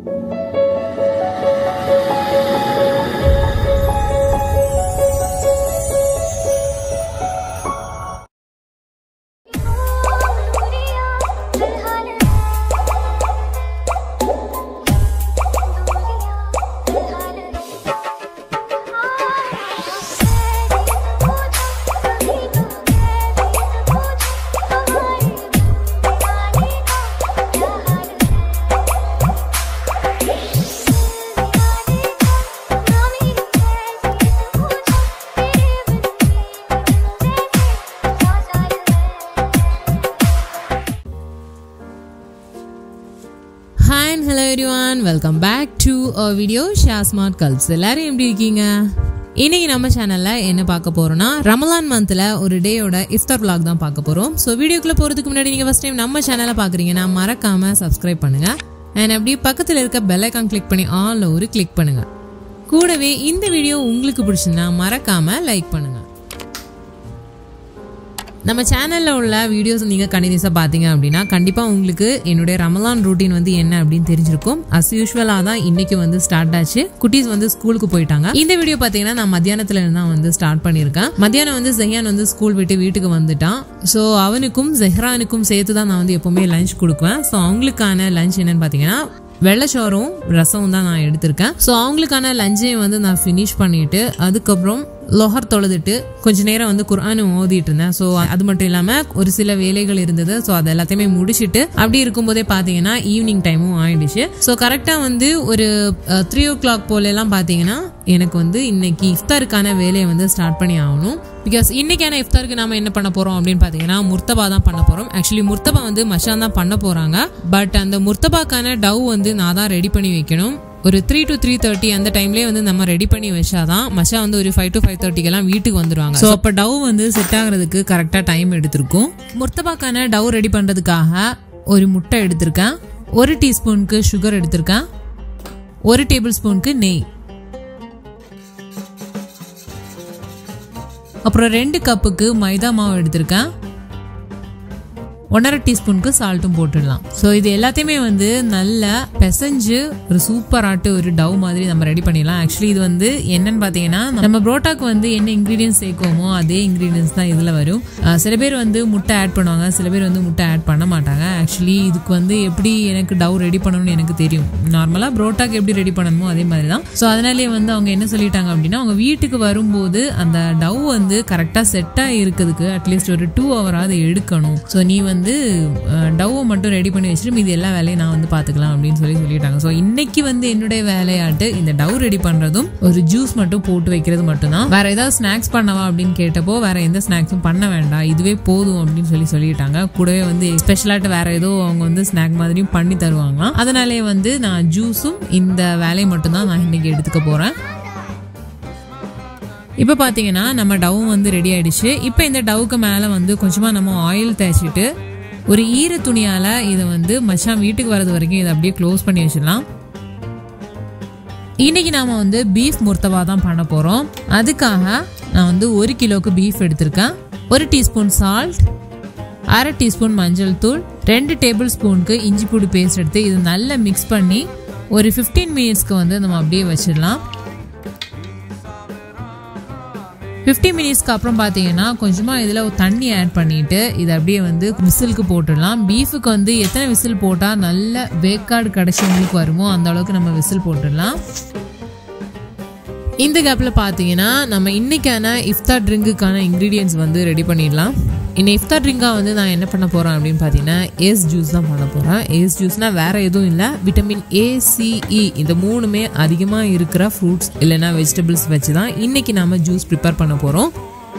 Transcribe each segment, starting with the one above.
hi and hello everyone welcome back to a video ஷியா smart girls எல்லாரும் எப்படி இருக்கீங்க இன்னைக்கு நம்ம சேனல்ல என்ன பார்க்க போறோம்னா ரமலான் மந்த்ல ஒரு டேயோட இஃப்தார் vlog தான் பார்க்க போறோம் ஸோ வீடியோக்குள்ள போறதுக்கு முன்னாடி நீங்க ஃபர்ஸ்ட் டைம் நம்ம சேனலை பாக்குறீங்கன்னா மறக்காம சப்ஸ்கிரைப் பண்ணுங்க அண்ட் அப்படியே பக்கத்துல இருக்க பெல் ஐக்கான் கிளிக் பண்ணி ஆல் ஒரு கிளிக் பண்ணுங்க கூடவே இந்த வீடியோ உங்களுக்கு பிடிச்சிருந்தா மறக்காம லைக் பண்ணுங்க நம்ம சேனல்ல உள்ள வீடியோஸ் நீங்க கண்டினியூஸா பாத்தீங்க அப்படின்னா கண்டிப்பா உங்களுக்கு என்னுடைய ரமலான் ரூட்டீன் வந்து என்ன அப்படின்னு தெரிஞ்சிருக்கும் அஸ் யூஸ்வலா தான் இன்னைக்கு வந்து ஸ்டார்ட் ஆச்சு குட்டீஸ் வந்து ஸ்கூலுக்கு போயிட்டாங்க இந்த வீடியோ பாத்தீங்கன்னா நான் மத்தியானத்துல இருந்து தான் வந்து ஸ்டார்ட் பண்ணியிருக்கேன் மத்தியானம் வந்து ஜெஹான் வந்து ஸ்கூல் விட்டு வீட்டுக்கு வந்துட்டான் ஸோ அவனுக்கும் ஜெஹ்ரானுக்கும் சேர்த்து தான் நான் வந்து எப்பவுமே லஞ்ச் கொடுக்குவேன் ஸோ அவங்களுக்கான லஞ்ச் என்னன்னு பாத்தீங்கன்னா வெள்ளச்சோறும் ரசமும் தான் நான் எடுத்திருக்கேன் ஸோ அவங்களுக்கான லஞ்சையும் வந்து நான் ஃபினிஷ் பண்ணிட்டு அதுக்கப்புறம் லொஹர் தொழுதுட்டு கொஞ்ச நேரம் வந்து குர்ஆனும் ஓதிட்டு இருந்தேன் ஸோ அது மட்டும் இல்லாமல் ஒரு சில வேலைகள் இருந்தது ஸோ அது எல்லாத்தையுமே முடிச்சுட்டு அப்படி இருக்கும்போதே பார்த்தீங்கன்னா ஈவினிங் டைமும் ஆயிடுச்சு ஸோ கரெக்டாக வந்து ஒரு த்ரீ ஓ கிளாக் போலெல்லாம் பார்த்தீங்கன்னா எனக்கு வந்து இன்னைக்கு இஃப்தாருக்கான வேலையை வந்து ஸ்டார்ட் பண்ணி ஆகணும் பிகாஸ் இன்னைக்கான இஃப்தாருக்கு நாம என்ன பண்ண போறோம் அப்படின்னு பார்த்தீங்கன்னா முர்த்தபா தான் பண்ண போறோம் ஆக்சுவலி முர்த்தபா வந்து மஷான் தான் பண்ண போறாங்க பட் அந்த முர்த்தபாக்கான டவ் வந்து நான் தான் ரெடி பண்ணி வைக்கணும் ஒரு த்ரீ டு த்ரீ தேர்ட்டி அந்த டைம்லேயே வந்து நம்ம ரெடி பண்ணி வச்சாதான் மஷா வந்து ஒரு ஃபைவ் டு ஃபைவ் தேர்ட்டிக்கெல்லாம் வீட்டுக்கு வந்துருவாங்க ஸோ அப்போ டவ் வந்து செட் ஆகுறதுக்கு கரெக்டாக டைம் எடுத்திருக்கும் முர்த்தபாக்கான டவ் ரெடி பண்ணுறதுக்காக ஒரு முட்டை எடுத்திருக்கேன் ஒரு டீஸ்பூனுக்கு சுகர் எடுத்திருக்கேன் ஒரு டேபிள் ஸ்பூனுக்கு நெய் அப்புறம் ரெண்டு கப்புக்கு மைதா மாவு எடுத்திருக்கேன் ஒன்றரை டீஸ்பூனுக்கு சால்ட்டும் போட்டுடலாம் ஸோ இது எல்லாத்தையுமே வந்து நல்லா பிசைஞ்சு ஒரு சூப்பர் ஆட்டு ஒரு டவ் மாதிரி நம்ம ரெடி பண்ணிடலாம் ஆக்சுவலி இது வந்து என்னன்னு பார்த்தீங்கன்னா நம்ம புரோட்டாக்கு வந்து என்ன இன்க்ரீடியன்ஸ் சேர்க்குவோமோ அதே இன்க்ரீடியன்ஸ் தான் இதில் வரும் அஹ் சில பேர் வந்து முட்டை ஆட் பண்ணுவாங்க சில பேர் வந்து முட்டை ஆட் பண்ண மாட்டாங்க ஆக்சுவலி இதுக்கு வந்து எப்படி எனக்கு டவ் ரெடி பண்ணணும்னு எனக்கு தெரியும் நார்மலாக புரோட்டாக்கு எப்படி ரெடி பண்ணணுமோ அதே மாதிரி தான் ஸோ அதனாலேயே வந்து அவங்க என்ன சொல்லிட்டாங்க அப்படின்னா அவங்க வீட்டுக்கு வரும்போது அந்த டவ் வந்து கரெக்டாக செட்டாக இருக்கிறதுக்கு அட்லீஸ்ட் ஒரு டூ ஹவராவது எடுக்கணும் ஸோ நீ வந்து டவ்வை மட்டும் ரெடி பண்ணி வச்சுட்டு மீதி எல்லா வேலையும் நான் வந்து பார்த்துக்கலாம் அப்படின்னு சொல்லி சொல்லிட்டாங்க ஸோ இன்னைக்கு வந்து என்னுடைய வேலையாட்டு இந்த டவ் ரெடி பண்ணுறதும் ஒரு ஜூஸ் மட்டும் போட்டு வைக்கிறது மட்டும்தான் வேற ஏதாவது ஸ்நாக்ஸ் பண்ணவா அப்படின்னு கேட்டப்போ வேற எந்த ஸ்நாக்ஸும் பண்ண வேண்டாம் இதுவே போதும் அப்படின்னு சொல்லி சொல்லிட்டாங்க கூடவே வந்து ஸ்பெஷலாட்டு வேற ஏதோ அவங்க வந்து ஸ்நாக் மாதிரியும் பண்ணி தருவாங்களாம் அதனாலே வந்து நான் ஜூஸும் இந்த வேலையை மட்டும்தான் நான் இன்னைக்கு எடுத்துக்க போறேன் இப்போ பார்த்தீங்கன்னா நம்ம டவ் வந்து ரெடி ஆயிடுச்சு இப்போ இந்த டவுக்கு மேலே வந்து கொஞ்சமாக நம்ம ஆயில் தேய்ச்சிட்டு ஒரு ஈர துணியால் இதை வந்து மச்சான் வீட்டுக்கு வர்றது வரைக்கும் இதை அப்படியே க்ளோஸ் பண்ணி வச்சிடலாம் இன்னைக்கு நாம வந்து பீஃப் முர்த்தவா தான் பண்ண போகிறோம் அதுக்காக நான் வந்து ஒரு கிலோக்கு பீஃப் எடுத்திருக்கேன் ஒரு டீஸ்பூன் சால்ட் அரை டீஸ்பூன் மஞ்சள் தூள் ரெண்டு டேபிள் ஸ்பூனுக்கு இஞ்சி பூடி பேஸ்ட் எடுத்து இது நல்லா மிக்ஸ் பண்ணி ஒரு ஃபிஃப்டீன் மினிட்ஸ்க்கு வந்து நம்ம அப்படியே வச்சிடலாம் ஃபிஃப்டி மினிட்ஸ்க்கு அப்புறம் பார்த்தீங்கன்னா கொஞ்சமாக இதில் தண்ணி ஆட் பண்ணிட்டு இதை அப்படியே வந்து விசிலுக்கு போட்டுடலாம் பீஃபுக்கு வந்து எத்தனை விசில் போட்டால் நல்ல வேக்காடு கிடைச்சவங்களுக்கு வருமோ அந்த அளவுக்கு நம்ம விசில் போட்டுடலாம் இந்த கேப்பில் பார்த்தீங்கன்னா நம்ம இன்னைக்கான இஃப்தார் ட்ரிங்குக்கான இன்க்ரீடியன்ஸ் வந்து ரெடி பண்ணிடலாம் இந்த இஃப்தார் ட்ரிங்காக வந்து நான் என்ன பண்ண போகிறேன் அப்படின்னு பார்த்தீங்கன்னா ஏஸ் ஜூஸ் தான் பண்ண போகிறேன் ஏஸ் ஜூஸ்னால் வேறு எதுவும் இல்லை விட்டமின் ஏ சிஇ இந்த மூணுமே அதிகமாக இருக்கிற ஃப்ரூட்ஸ் இல்லைன்னா வெஜிடபிள்ஸ் வச்சு தான் இன்றைக்கி நாம் ஜூஸ் ப்ரிப்பேர் பண்ண போகிறோம்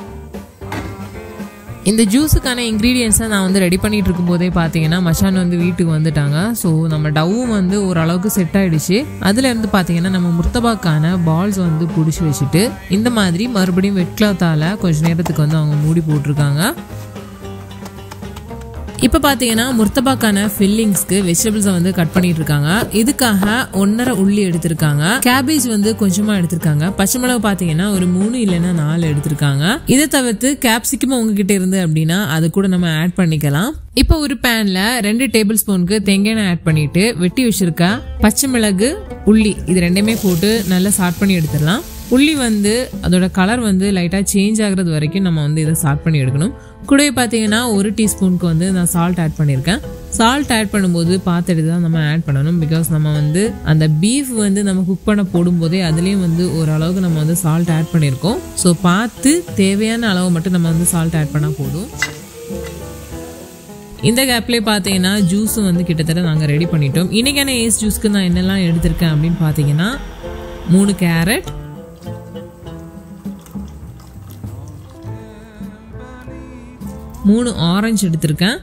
இந்த ஜூஸுக்கான இன்க்ரீடியன்ஸை நான் வந்து ரெடி பண்ணிட்டு இருக்கும்போதே பார்த்தீங்கன்னா மச்சான் வந்து வீட்டுக்கு வந்துட்டாங்க ஸோ நம்ம டவ்வும் வந்து ஓரளவுக்கு செட் ஆயிடுச்சு அதுல இருந்து பார்த்தீங்கன்னா நம்ம முர்த்தபாக்கான பால்ஸ் வந்து பிடிச்சி வச்சுட்டு இந்த மாதிரி மறுபடியும் வெட் கிளாத்தால கொஞ்ச நேரத்துக்கு வந்து அவங்க மூடி போட்டிருக்காங்க இப்போ பார்த்தீங்கன்னா முர்த்தபாக்கான ஃபில்லிங்ஸ்க்கு வெஜிடபிள்ஸை வந்து கட் பண்ணிட்டு இருக்காங்க இதுக்காக ஒன்னரை உள்ளி எடுத்திருக்காங்க கேபேஜ் வந்து கொஞ்சமா எடுத்திருக்காங்க பச்சை மிளகு பார்த்தீங்கன்னா ஒரு மூணு இல்லைன்னா நாலு எடுத்திருக்காங்க இதை தவிர்த்து கேப்சிகம் உங்ககிட்ட இருந்து அப்படின்னா அது கூட நம்ம ஆட் பண்ணிக்கலாம் இப்போ ஒரு பேன்ல ரெண்டு டேபிள் ஸ்பூனுக்கு தேங்காய் எண்ணெய் ஆட் பண்ணிட்டு வெட்டி வச்சிருக்க பச்சை மிளகு உள்ளி இது ரெண்டையுமே போட்டு நல்லா சாட் பண்ணி எடுத்துடலாம் உள்ளி வந்து அதோட கலர் வந்து லைட்டாக சேஞ்ச் ஆகுறது வரைக்கும் நம்ம வந்து இதை சாட் பண்ணி எடுக்கணும் கூடவே பார்த்தீங்கன்னா ஒரு டீஸ்பூனுக்கு வந்து நான் சால்ட் ஆட் பண்ணியிருக்கேன் சால்ட் ஆட் பண்ணும்போது பார்த்துட்டு தான் நம்ம ஆட் பண்ணணும் பிகாஸ் நம்ம வந்து அந்த பீஃப் வந்து நம்ம குக் பண்ண போடும்போதே அதுலேயும் வந்து ஓரளவுக்கு நம்ம வந்து சால்ட் ஆட் பண்ணியிருக்கோம் ஸோ பார்த்து தேவையான அளவு மட்டும் நம்ம வந்து சால்ட் ஆட் பண்ணால் போதும் இந்த கேப்லேயே பார்த்தீங்கன்னா ஜூஸும் வந்து கிட்டத்தட்ட நாங்கள் ரெடி பண்ணிட்டோம் இன்றைக்கான ஏஸ் ஜூஸ்க்கு நான் என்னெல்லாம் எடுத்திருக்கேன் அப்படின்னு பார்த்தீங்கன்னா மூணு கேரட் மூணு ஆரஞ்சு எடுத்திருக்கேன்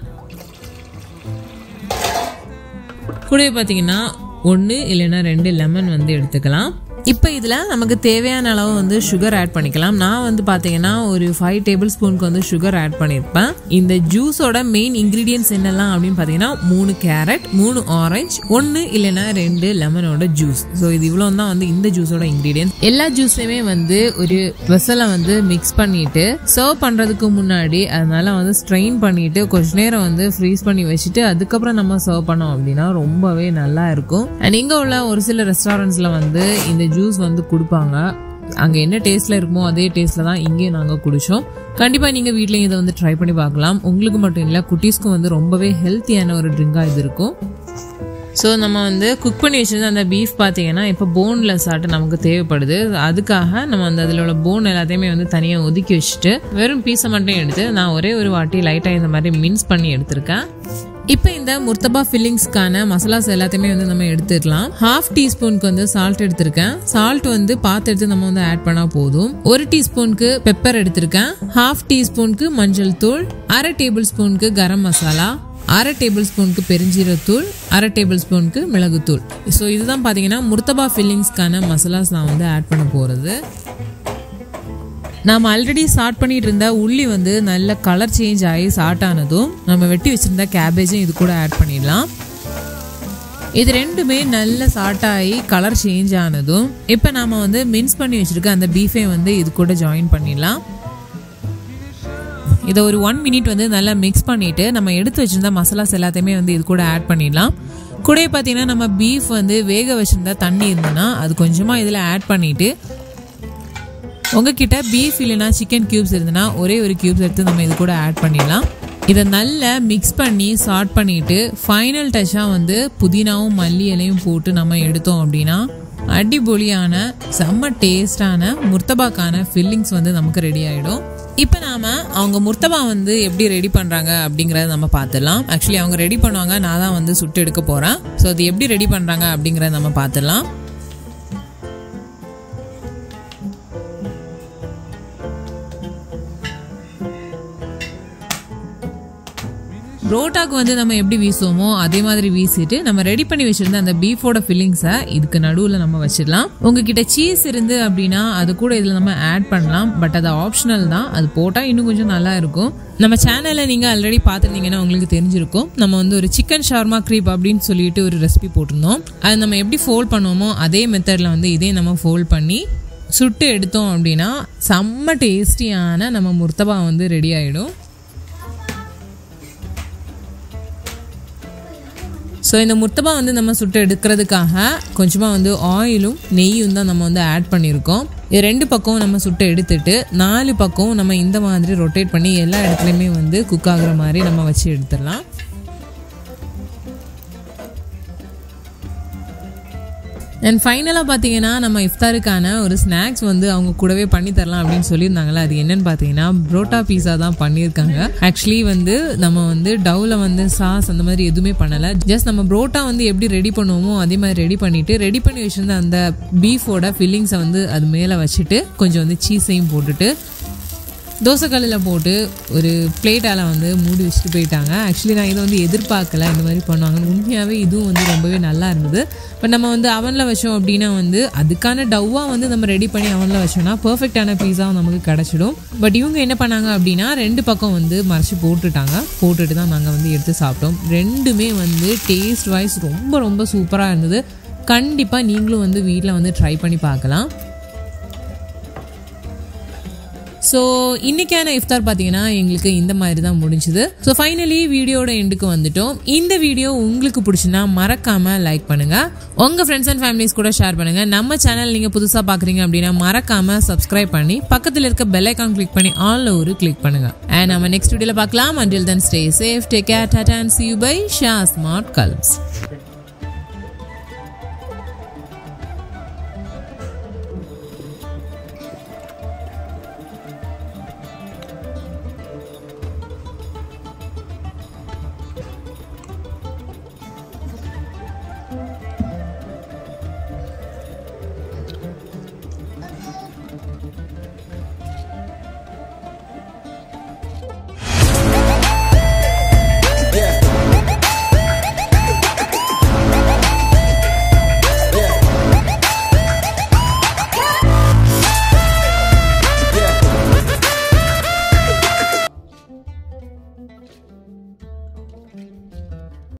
கூடவே பார்த்தீங்கன்னா ஒன்று இல்லைன்னா ரெண்டு லெமன் வந்து எடுத்துக்கலாம் இப்போ இதில் நமக்கு தேவையான அளவு வந்து சுகர் ஆட் பண்ணிக்கலாம் நான் வந்து பார்த்தீங்கன்னா ஒரு ஃபைவ் டேபிள் ஸ்பூனுக்கு வந்து சுகர் ஆட் பண்ணியிருப்பேன் இந்த ஜூஸோட மெயின் இன்க்ரீடியன்ஸ் என்னெல்லாம் அப்படின்னு பார்த்தீங்கன்னா மூணு கேரட் மூணு ஆரஞ்சு ஒன்று இல்லைன்னா ரெண்டு லெமனோட ஜூஸ் ஸோ இது இவ்வளோ தான் வந்து இந்த ஜூஸோட இன்க்ரீடியன்ஸ் எல்லா ஜூஸையுமே வந்து ஒரு வெசலை வந்து மிக்ஸ் பண்ணிட்டு சர்வ் பண்ணுறதுக்கு முன்னாடி அதனால வந்து ஸ்ட்ரெயின் பண்ணிட்டு கொஞ்ச நேரம் வந்து ஃப்ரீஸ் பண்ணி வச்சுட்டு அதுக்கப்புறம் நம்ம சர்வ் பண்ணோம் அப்படின்னா ரொம்பவே நல்லா இருக்கும் அண்ட் இங்கே உள்ள ஒரு சில ரெஸ்டாரண்ட்ஸில் வந்து இந்த ஜூஸ் வந்து கொடுப்பாங்க அங்கே என்ன டேஸ்ட்டில் இருக்குமோ அதே டேஸ்ட்டில் தான் இங்கேயும் நாங்கள் குடித்தோம் கண்டிப்பாக நீங்கள் வீட்லேயும் இதை வந்து ட்ரை பண்ணி பார்க்கலாம் உங்களுக்கு மட்டும் இல்லை குட்டீஸ்க்கும் வந்து ரொம்பவே ஹெல்த்தியான ஒரு ட்ரிங்காக இது இருக்கும் ஸோ நம்ம வந்து குக் பண்ணி வச்சிருந்த அந்த பீஃப் பார்த்தீங்கன்னா இப்போ போன்லெஸ் ஆட்டு நமக்கு தேவைப்படுது அதுக்காக நம்ம வந்து அதில் உள்ள போன் எல்லாத்தையுமே வந்து தனியாக ஒதுக்கி வச்சுட்டு வெறும் பீஸை மட்டும் எடுத்து நான் ஒரே ஒரு வாட்டி லைட்டாக இந்த மாதிரி மின்ஸ் பண்ணி எடுத்திருக்கேன் இப்போ இந்த முர்த்தபா ஃபில்லிங்ஸ்க்கான மசாலாஸ் எல்லாத்தையுமே வந்து நம்ம எடுத்துக்கலாம் ஹாஃப் டீஸ்பூனுக்கு வந்து சால்ட் எடுத்திருக்கேன் சால்ட் வந்து பார்த்து எடுத்து நம்ம வந்து ஆட் பண்ணால் போதும் ஒரு டீஸ்பூனுக்கு பெப்பர் எடுத்திருக்கேன் ஹாஃப் டீஸ்பூனுக்கு மஞ்சள் தூள் அரை டேபிள் ஸ்பூனுக்கு கரம் மசாலா அரை டேபிள் ஸ்பூனுக்கு பெருஞ்சீரத்தூள் அரை டேபிள் ஸ்பூனுக்கு மிளகுத்தூள் ஸோ இதுதான் பார்த்தீங்கன்னா முர்த்தபா ஃபில்லிங்ஸ்க்கான மசாலாஸ் நான் வந்து ஆட் பண்ண போகிறது நாம் ஆல்ரெடி ஸ்டார்ட் பண்ணிட்டு இருந்த உள்ளி வந்து நல்ல கலர் சேஞ்ச் ஆகி ஸ்டார்ட் ஆனதும் நம்ம வெட்டி வச்சிருந்த கேபேஜும் இது கூட ஆட் பண்ணிடலாம் இது ரெண்டுமே நல்ல சாட் ஆகி கலர் சேஞ்ச் ஆனதும் இப்போ நாம வந்து மின்ஸ் பண்ணி வச்சிருக்க அந்த பீஃபை வந்து இது கூட ஜாயின் பண்ணிடலாம் இதை ஒரு ஒன் மினிட் வந்து நல்லா மிக்ஸ் பண்ணிட்டு நம்ம எடுத்து வச்சிருந்த மசாலாஸ் எல்லாத்தையுமே வந்து இது கூட ஆட் பண்ணிடலாம் கூடவே பார்த்தீங்கன்னா நம்ம பீஃப் வந்து வேக வச்சிருந்தா தண்ணி இருந்ததுன்னா அது கொஞ்சமாக இதில் ஆட் பண்ணிட்டு உங்ககிட்ட பீஃப் இல்லைனா சிக்கன் கியூப்ஸ் இருந்ததுன்னா ஒரே ஒரு கியூப்ஸ் எடுத்து நம்ம இது கூட ஆட் பண்ணிடலாம் இதை நல்லா மிக்ஸ் பண்ணி சார்ட் பண்ணிட்டு ஃபைனல் டச்சாக வந்து புதினாவும் மல்லி இலையும் போட்டு நம்ம எடுத்தோம் அப்படின்னா அடிபொலியான செம்ம டேஸ்டான முர்த்தபாக்கான ஃபில்லிங்ஸ் வந்து நமக்கு ரெடி ஆகிடும் இப்போ நாம அவங்க முர்த்தபா வந்து எப்படி ரெடி பண்ணுறாங்க அப்படிங்கிறத நம்ம பார்த்துடலாம் ஆக்சுவலி அவங்க ரெடி பண்ணுவாங்க நான் தான் வந்து சுட்டு எடுக்க போகிறேன் ஸோ அது எப்படி ரெடி பண்ணுறாங்க அப்படிங்கிறத நம்ம பார்த்துடலாம் ரோட்டாக்கு வந்து நம்ம எப்படி வீசுவோமோ அதே மாதிரி வீசிட்டு நம்ம ரெடி பண்ணி வச்சிருந்த அந்த பீஃபோட ஃபில்லிங்ஸை இதுக்கு நடுவில் நம்ம வச்சிடலாம் உங்ககிட்ட சீஸ் இருந்து அப்படின்னா அது கூட இதில் நம்ம ஆட் பண்ணலாம் பட் அது ஆப்ஷனல் தான் அது போட்டால் இன்னும் கொஞ்சம் நல்லா இருக்கும் நம்ம சேனலில் நீங்கள் ஆல்ரெடி பார்த்துருந்தீங்கன்னா உங்களுக்கு தெரிஞ்சிருக்கும் நம்ம வந்து ஒரு சிக்கன் ஷார்மா க்ரீப் அப்படின்னு சொல்லிட்டு ஒரு ரெசிபி போட்டிருந்தோம் அது நம்ம எப்படி ஃபோல்ட் பண்ணுவோமோ அதே மெத்தடில் வந்து இதே நம்ம ஃபோல்ட் பண்ணி சுட்டு எடுத்தோம் அப்படின்னா செம்ம டேஸ்டியான நம்ம முர்த்தபா வந்து ரெடி ஆகிடும் ஸோ இந்த முர்த்தபா வந்து நம்ம சுட்டு எடுக்கிறதுக்காக கொஞ்சமாக வந்து ஆயிலும் நெய்யும் தான் நம்ம வந்து ஆட் பண்ணியிருக்கோம் இது ரெண்டு பக்கம் நம்ம சுட்டு எடுத்துட்டு நாலு பக்கம் நம்ம இந்த மாதிரி ரொட்டேட் பண்ணி எல்லா இடத்துலையுமே வந்து குக் ஆகுற மாதிரி நம்ம வச்சு எடுத்துடலாம் அண்ட் ஃபைனலாக பார்த்தீங்கன்னா நம்ம இஃப்தாருக்கான ஒரு ஸ்நாக்ஸ் வந்து அவங்க கூடவே பண்ணி தரலாம் அப்படின்னு சொல்லியிருந்தாங்களே அது என்னன்னு பார்த்தீங்கன்னா புரோட்டா பீஸா தான் பண்ணியிருக்காங்க ஆக்சுவலி வந்து நம்ம வந்து டவ்வில் வந்து சாஸ் அந்த மாதிரி எதுவுமே பண்ணலை ஜஸ்ட் நம்ம புரோட்டா வந்து எப்படி ரெடி பண்ணுவோமோ அதே மாதிரி ரெடி பண்ணிட்டு ரெடி பண்ணி வச்சிருந்த அந்த பீஃபோட ஃபில்லிங்ஸை வந்து அது மேலே வச்சுட்டு கொஞ்சம் வந்து சீஸையும் போட்டுட்டு தோசைக்கல்லில் போட்டு ஒரு பிளேட்டால் வந்து மூடி வச்சுட்டு போயிட்டாங்க ஆக்சுவலி நான் இதை வந்து எதிர்பார்க்கல இந்த மாதிரி பண்ணுவாங்கன்னு உண்மையாகவே இதுவும் வந்து ரொம்பவே நல்லா இருந்தது பட் நம்ம வந்து அவனில் வச்சோம் அப்படின்னா வந்து அதுக்கான டவ்வாக வந்து நம்ம ரெடி பண்ணி அவனில் வச்சோம்னா பர்ஃபெக்டான பீஸா நமக்கு கிடச்சிடும் பட் இவங்க என்ன பண்ணாங்க அப்படின்னா ரெண்டு பக்கம் வந்து மறைச்சி போட்டுட்டாங்க போட்டுட்டு தான் நாங்கள் வந்து எடுத்து சாப்பிட்டோம் ரெண்டுமே வந்து டேஸ்ட் வைஸ் ரொம்ப ரொம்ப சூப்பராக இருந்தது கண்டிப்பாக நீங்களும் வந்து வீட்டில் வந்து ட்ரை பண்ணி பார்க்கலாம் ஸோ இன்றைக்கான இஃப்தார் பார்த்தீங்கன்னா எங்களுக்கு இந்த மாதிரி தான் முடிஞ்சுது ஸோ ஃபைனலி வீடியோட எண்டுக்கு வந்துட்டோம் இந்த வீடியோ உங்களுக்கு பிடிச்சுன்னா மறக்காமல் லைக் பண்ணுங்கள் உங்கள் ஃப்ரெண்ட்ஸ் அண்ட் ஃபேமிலிஸ் கூட ஷேர் பண்ணுங்கள் நம்ம சேனல் நீங்கள் புதுசாக பார்க்குறீங்க அப்படின்னா மறக்காமல் சப்ஸ்கிரைப் பண்ணி பக்கத்தில் இருக்க பெல் ஐக்கான் கிளிக் பண்ணி ஆல்ல ஒரு கிளிக் பண்ணுங்கள் அண்ட் நம்ம நெக்ஸ்ட் வீடியோவில் பார்க்கலாம் until then stay safe take care tata and see you bye ஷா ஸ்மார்ட் கல்ஸ்